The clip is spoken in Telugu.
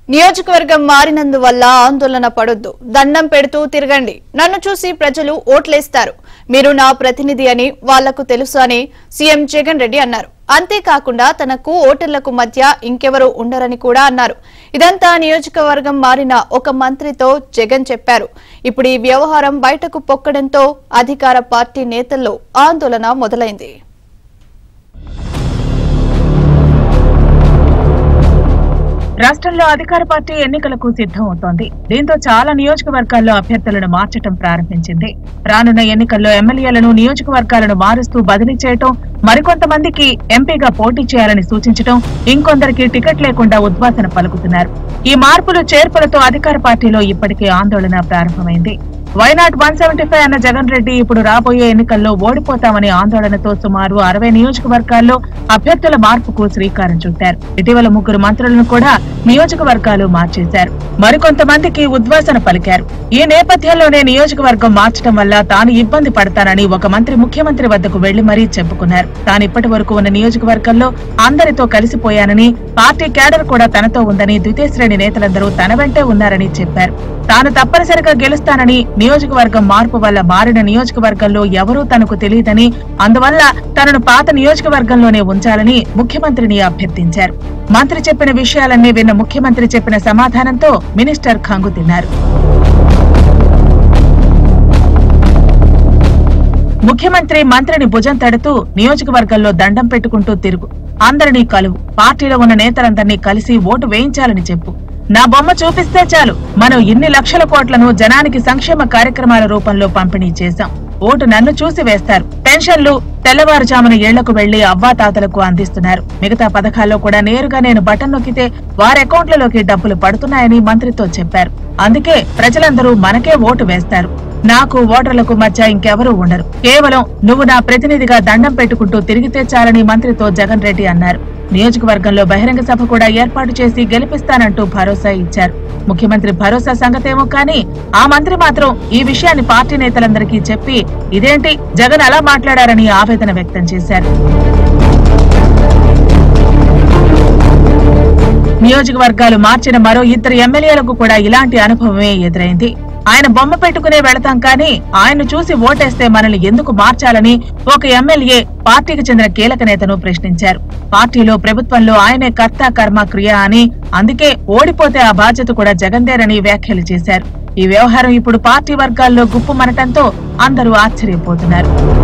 నియోజకవర్గం మారినందువల్ల ఆందోళన పడొద్దు దండం పెడుతూ తిరగండి నన్ను చూసి ప్రజలు ఓట్లేస్తారు మీరు నా ప్రతినిధి అని వాళ్లకు తెలుసు అని సీఎం జగన్ రెడ్డి అన్నారు అంతేకాకుండా తనకు ఓటర్లకు మధ్య ఇంకెవరూ ఉండరని కూడా అన్నారు ఇదంతా నియోజకవర్గం మారిన ఒక మంత్రితో జగన్ చెప్పారు ఇప్పుడు ఈ వ్యవహారం బయటకు పొక్కడంతో అధికార పార్టీ నేతల్లో ఆందోళన మొదలైంది రాష్ట్రంలో అధికార పార్టీ ఎన్నికలకు సిద్ధం అవుతోంది దీంతో చాలా నియోజకవర్గాల్లో అభ్యర్థులను మార్చడం ప్రారంభించింది రానున్న ఎన్నికల్లో ఎమ్మెల్యేలను నియోజకవర్గాలను మారుస్తూ బదిలీ చేయటం మరికొంతమందికి ఎంపీగా పోటీ చేయాలని సూచించటం ఇంకొందరికి టికెట్ లేకుండా ఉద్వాసన పలుకుతున్నారు ఈ మార్పులు చేర్పులతో అధికార పార్టీలో ఇప్పటికే ఆందోళన ప్రారంభమైంది వైనాట్ వన్ సెవెంటీ ఫైవ్ అన్న జగన్ రెడ్డి ఇప్పుడు రాబోయే ఎన్నికల్లో ఓడిపోతామని ఆందోళనతో సుమారు అరవై నియోజకవర్గాల్లో అభ్యర్థుల మార్పుకు శ్రీకారం చుట్టారు ఇటీవల ముగ్గురు మంత్రులను కూడా నియోజకవర్గాలు మార్చేశారు మరికొంతమందికి ఉద్వాసన పలికారు ఈ నేపథ్యంలోనే నియోజకవర్గం మార్చడం వల్ల తాను ఇబ్బంది పడతానని ఒక మంత్రి ముఖ్యమంత్రి వద్దకు వెళ్లి మరీ చెప్పుకున్నారు తాను ఇప్పటి వరకు ఉన్న నియోజకవర్గంలో అందరితో కలిసిపోయానని పార్టీ కేడర్ కూడా తనతో ఉందని ద్వితీయ శ్రేణి నేతలందరూ తన వెంటే ఉన్నారని చెప్పారు తాను తప్పనిసరిగా గెలుస్తానని నియోజకవర్గం మార్పు వల్ల మారిన నియోజకవర్గంలో ఎవరూ తనకు తెలియదని అందువల్ల తనను పాత నియోజకవర్గంలోనే ఉంచాలని ముఖ్యమంత్రిని అభ్యర్థించారు మంత్రి చెప్పిన విషయాలన్నీ విన్న ముఖ్యమంత్రి చెప్పిన సమాధానంతో మినిస్టర్ ఖంగు తిన్నారు ముఖ్యమంత్రి మంత్రిని భుజం తడుతూ నియోజకవర్గంలో దండం పెట్టుకుంటూ తిరుగు అందరినీ కలువు పార్టీలో ఉన్న నేతలందరినీ కలిసి ఓటు వేయించాలని చెప్పు నా బొమ్మ చూపిస్తే చాలు మనం ఇన్ని లక్షల కోట్లను జనానికి సంక్షేమ కార్యక్రమాల రూపంలో పంపిణీ చేశాం ఓటు నన్ను చూసి వేస్తారు పెన్షన్లు తెల్లవారుజామున ఇళ్లకు వెళ్లి అవ్వాతాతలకు అందిస్తున్నారు మిగతా పథకాల్లో కూడా నేరుగా నేను బటన్ నొక్కితే వారి అకౌంట్లలోకి డబ్బులు పడుతున్నాయని మంత్రితో చెప్పారు అందుకే ప్రజలందరూ మనకే ఓటు వేస్తారు నాకు ఓటర్లకు మధ్య ఇంకెవరూ ఉండరు కేవలం నువ్వు నా ప్రతినిధిగా దండం పెట్టుకుంటూ తిరిగితే చాలని మంత్రితో జగన్ రెడ్డి అన్నారు నియోజకవర్గంలో బహిరంగ సభ కూడా ఏర్పాటు చేసి గెలిపిస్తానంటూ భరోసా ఇచ్చారు ముఖ్యమంత్రి భరోసా సంగతేమో కానీ ఆ మంత్రి మాత్రం ఈ విషయాన్ని పార్టీ నేతలందరికీ చెప్పి ఇదేంటి జగన్ అలా మాట్లాడారని ఆవేదన వ్యక్తం చేశారు నియోజకవర్గాలు మార్చిన మరో ఇద్దరు ఎమ్మెల్యేలకు కూడా ఇలాంటి అనుభవమే ఎదురైంది ఆయన బొమ్మ పెట్టుకునే వెళతాం కానీ ఆయన చూసి ఓటేస్తే మనల్ని ఎందుకు మార్చాలని ఒక ఎమ్మెల్యే పార్టీకి చెందిన కీలక నేతను ప్రశ్నించారు పార్టీలో ప్రభుత్వంలో ఆయనే కర్త కర్మ క్రియ అని అందుకే ఓడిపోతే ఆ బాధ్యత కూడా జగందేరని వ్యాఖ్యలు చేశారు ఈ వ్యవహారం ఇప్పుడు పార్టీ వర్గాల్లో గుప్పుమనటంతో అందరూ ఆశ్చర్యపోతున్నారు